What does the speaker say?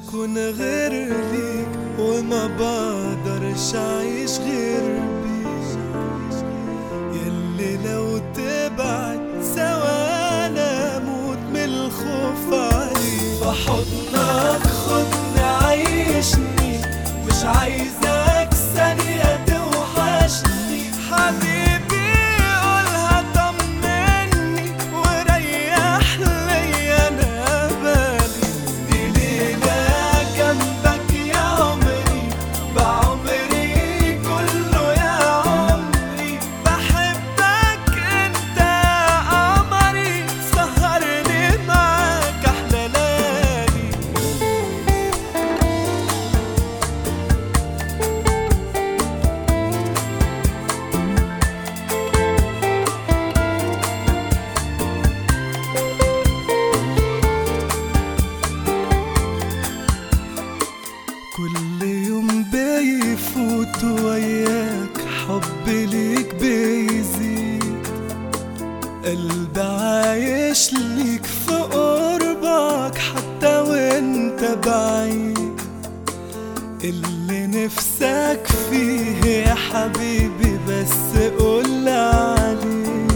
أكون غير ليك وما بقدرش أعيش غير بيك يلي لو تبعد ثواني أموت من الخوف عليك بحضنك خدني عيشني مش عايزك ثانية توحشني حبيبي قولها طمني وريح لي انا بالي دي ليلة جنبك يا عمري بعمري كله يا عمري بحبك انت يا قمري سهرني معاك احلى ليالي كل يوم بيفوت وياك حبي ليك بيزيد قلبي عايش ليك في قربك حتى وانت بعيد اللي نفسك فيه يا حبيبي بس قول عليه